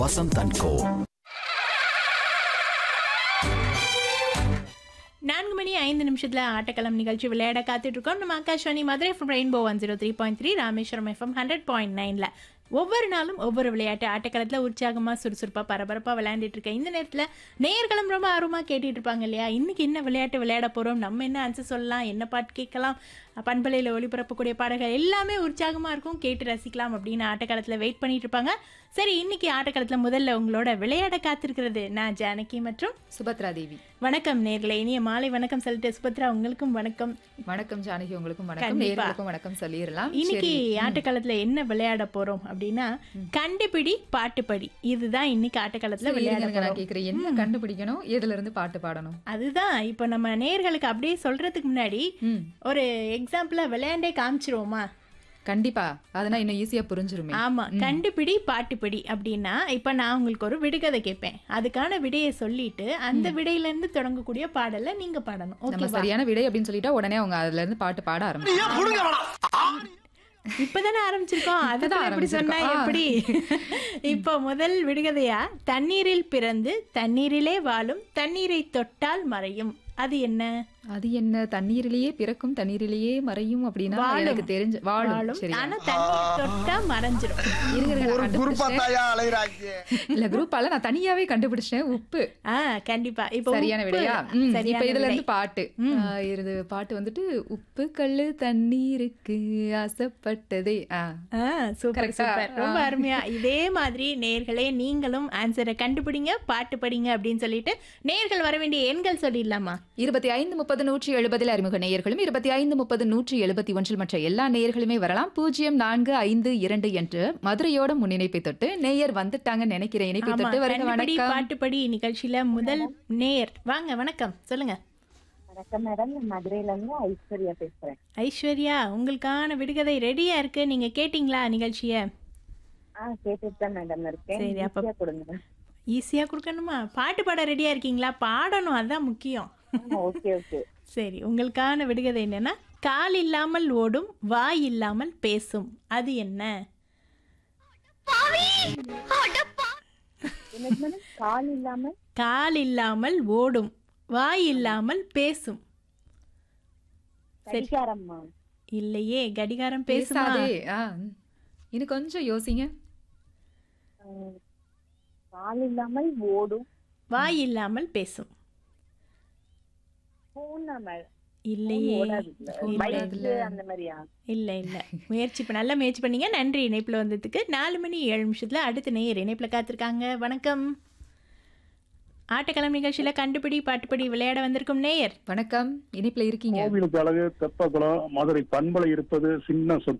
Vasanth and கோ நான்கு மணி ஐந்து நிமிஷத்துல ஆட்டக்களம் நிகழ்ச்சி விளையாட காத்துட்டு இருக்கோம் நம்ம Akashvani Madurai from rainbow one zero three point three Rameswaram FM hundred point நைன்ல ஒவ்வொரு நாளும் ஒவ்வொரு விளையாட்டு ஆட்டக்களத்தில் உற்சாகமாக சுறுசுறுப்பாக பரபரப்பாக விளையாண்டுட்டு இருக்கேன் இந்த நேரத்தில் நேயர்களும் ரொம்ப ஆர்வமாக கேட்டுட்டு இருப்பாங்க இல்லையா இன்னைக்கு என்ன விளையாட்டு விளையாட போகிறோம் நம்ம என்ன ஆன்சர் சொல்லலாம் என்ன பாட்டு கேட்கலாம் பண்பலையில் ஒளிபரப்பக்கூடிய பாடல்கள் எல்லாமே உற்சாகமாக இருக்கும் கேட்டு ரசிக்கலாம் அப்படின்னு ஆட்டக்காலத்தில் வெயிட் பண்ணிட்டு இருப்பாங்க சரி இன்னைக்கு ஆட்டக்காலத்தில் முதல்ல உங்களோட விளையாட காத்திருக்கிறது நான் ஜானகி மற்றும் சுபத்ரா தேவி வணக்கம் நேர்களே இனிய மாலை வணக்கம் சொல்லிட்டு சுபத்ரா உங்களுக்கும் வணக்கம் வணக்கம் ஜானகி உங்களுக்கும் வணக்கம் கண்டிப்பா. நேர்களுக்கும் வணக்கம் சொல்லிடலாம் இன்னைக்கு சரி. ஆட்டக்காலத்துல என்ன விளையாட போறோம் அப்படின்னா கண்டுபிடி பாட்டுப்படி இதுதான் இன்னைக்கு ஆட்டக்காலத்துல சரி, விளையாட இருங்க, நான் போறோம் கேக்குறேன் என்ன கண்டுபிடிக்கணும் எதுல இருந்து பாட்டு பாடணும் அதுதான் இப்போ நம்ம நேர்களுக்கு அப்படியே சொல்றதுக்கு முன்னாடி ம் ஒரு எக்ஸாம்பிளா விளையாண்டே காமிச்சிருவோமா கண்டிப்பா அதெல்லாம் இன்னும் ஈஸியா புரிஞ்சிருமே ஆமா கண்டுபிடி பாட்டுப்படி அப்படின்னா இப்ப நான் உங்களுக்கு ஒரு விடுகதை கேட்பேன் அதுக்கான விடையை சொல்லிட்டு அந்த விடையில இருந்து தொடங்கக்கூடிய பாடலை நீங்க பாடணும் நம்ம ஓகேவா சரியான விடை அப்படின்னு சொல்லிட்டா உடனே அவங்க அதுல இருந்து பாட்டு பாட ஆரம்பிச்சு இப்பதானே ஆரம்பிச்சிருக்கோம் அதுதான் எப்படி சொன்னா ஆரம்பிச்சிருக்கோம். எப்படி இப்போ முதல் விடுகதையா தண்ணீரில் பிறந்து தண்ணீரிலே வாழும் தண்ணீரை தொட்டால் மறையும் அது என்ன அது என்ன தண்ணீரிலேயே பிறக்கும் தண்ணீரிலேயே மறையும் அப்படின்னா வாழும். எனக்கு தெரிஞ்சு வாழும் வாழும் சரி ஆனா தண்ணீர் தொட்டா மறைஞ்சிரும் இருங்க, இருங்க, நான் கண்டுபிடிச்சிட்டேன். குருப்பாத்தாயா அலைகிறாங்க இல்ல குரூப்பால நான் தனியாவே கண்டுபிடிச்சிட்டேன் உப்பு ஆ கண்டிப்பா இப்போ சரியான உப்பு விடையா தான். ம், இப்ப சரியான இதுல விடை. இருந்து பாட்டு ஆ, இது பாட்டு வந்துட்டு உப்பு கல்லு தண்ணீருக்கு ஆசைப்பட்டதே ஆ ஆ சூப்பர் Correct-ஆ? சூப்பர் ரொம்ப ஆ. அருமையா இதே மாதிரி நேர்களே நீங்களும் ஆன்சரை கண்டுபிடிங்க பாட்டு படிங்க அப்படின்னு சொல்லிட்டு நேர்கள் வர வேண்டிய எண்கள் சொல்லிடலாமா இருபத்தி ஐந்து முப்பது நூற்றி எழுபதில் அறிமுக நேயர்களும் இருபத்தி ஐந்து முப்பது நூற்றி எழுபத்தி ஒன்றில் மற்ற எல்லா நேயர்களுமே வரலாம் பூஜ்ஜியம் நான்கு ஐந்து இரண்டு என்று மதுரையோட முன்னிணைப்பை தொட்டு நேயர் வந்துட்டாங்க நினைக்கிறேன் இணைப்பை ஆமா தொட்டு வருக கண்டுபிடி வணக்கம் பாட்டுப்படி நிகழ்ச்சியில முதல் நேர் வாங்க வணக்கம் சொல்லுங்க வணக்கம் மேடம் நான் மதுரையில இருந்து ஐஸ்வர்யா பேசுறேன் ஐஸ்வர்யா உங்களுக்கான விடுகதை ரெடியா இருக்கு நீங்க கேட்டிங்களா நிகழ்ச்சிய ஆ கேட்டுட்டு தான் மேடம் இருக்கேன் சரி, அப்ப- ஈஸியா கொடுங்க ஈஸியா கொடுக்கணுமா பாட்டு பாட ரெடியா இருக்கீங்களா பாடணும் அதான் முக்கியம் ஓகே ஓகே சரி உங்களுக்கான விடுகதை என்னன்னா கால் இல்லாமல் ஓடும் வாய் இல்லாமல் பேசும் அது என்ன எனக்கு மேடம் கால் இல்லாம கால் இல்லாமல் ஓடும் வாய் இல்லாமல் பேசும் சரி கடிகாரம்மா இல்லையே கடிகாரம் பேசுமா பேசாதே ஆ இன்னும் கொஞ்சம் யோசிங்க ம், கால் இல்லாமல் ஓடும் வாய் இல்லாமல் பேசும் போனா மேடம் இல்லையே ஓடாதுல்ல இல்ல. பைக் அந்த மாதிரியா இல்ல இல்ல முயற்சி பண்ண நல்லா முயற்சி பண்ணீங்க நன்றி இணைப்புல வந்ததுக்கு நாலு மணி ஏழு நிமிஷத்துல அடுத்த நேயர் இணைப்புல காத்திருக்காங்க வணக்கம் ஆட்டக்களம் நிகழ்ச்சியில கண்டுபிடி பாட்டுப்படி விளையாட வந்திருக்கும் நேயர் வணக்கம் இணைப்புல இருக்கீங்க கோவிலுக்கு அழகு தெப்பக்குளம் மதுரை பண்பலை இருப்பது சின்ன சொத்து